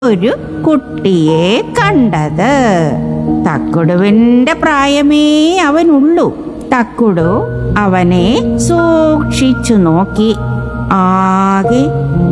ഒരു കുട്ടിയെ കണ്ടത് തക്കുടുവിന്റെ പ്രായമേ അവനുള്ളൂ തക്കുടു അവനെ സൂക്ഷിച്ചു നോക്കി ആകെ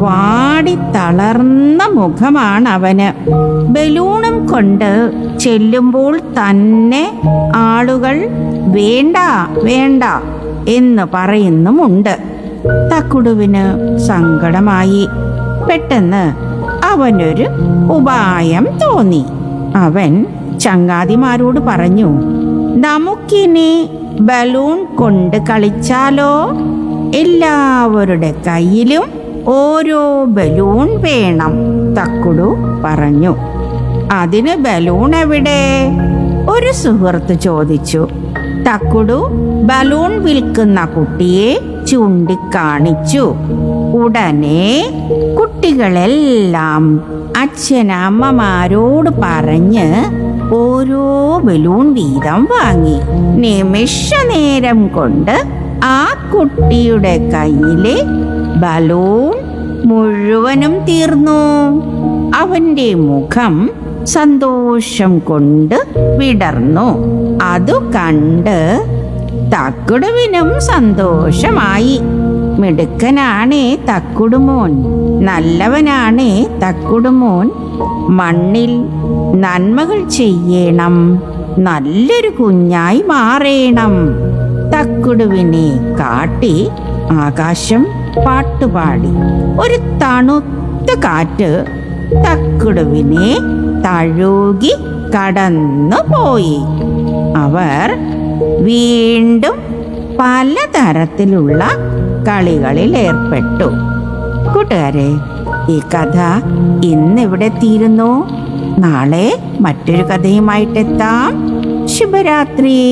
വാടിത്തളർന്ന മുഖമാണ് അവന് ബലൂണും കൊണ്ട് ചെല്ലുമ്പോൾ തന്നെ ആളുകൾ വേണ്ട വേണ്ട എന്ന് പറയുന്നുമുണ്ട് തക്കുടുവിന് സങ്കടമായി പെട്ടെന്ന് അവനൊരു ഉപായം തോന്നി അവൻ ചങ്ങാതിമാരോട് പറഞ്ഞു നമുക്കിനി ബലൂൺ കൊണ്ട് കളിച്ചാലോ എല്ലാവരുടെ കയ്യിലും ഓരോ ബലൂൺ വേണം തക്കുടു പറഞ്ഞു അതിന് ബലൂൺ എവിടെ ഒരു സുഹൃത്ത് ചോദിച്ചു തക്കുടു ബലൂൺ വിൽക്കുന്ന കുട്ടിയെ ചൂണ്ടിക്കാണിച്ചു ഉടനെ കുട്ടികളെല്ലാം അച്ഛനമ്മമാരോട് പറഞ്ഞ് ഓരോ ബലൂൺ വീതം വാങ്ങി നിമിഷ നേരം കൊണ്ട് ആ കുട്ടിയുടെ കയ്യിലെ ബലൂൺ മുഴുവനും തീർന്നു അവന്റെ മുഖം സന്തോഷം കൊണ്ട് വിടർന്നു അതു കണ്ട് തക്കുടുവിനും സന്തോഷമായി മിടുക്കനാണേ തക്കുടുമോൻ നല്ലവനാണേ തക്കുടുമോൻ മണ്ണിൽ നന്മകൾ ചെയ്യണം നല്ലൊരു കുഞ്ഞായി മാറേണം തക്കുടുവിനെ കാട്ടി ആകാശം പാട്ടുപാടി ഒരു തണുത്ത കാറ്റ് തക്കുടുവിനെ തഴുകി കടന്നു പോയി അവർ വീണ്ടും പലതരത്തിലുള്ള കളികളിൽ ഏർപ്പെട്ടു കൂട്ടുകാരെ ഈ കഥ ഇന്നിവിടെ തീരുന്നു നാളെ മറ്റൊരു കഥയുമായിട്ടെത്താം ശുഭരാത്രി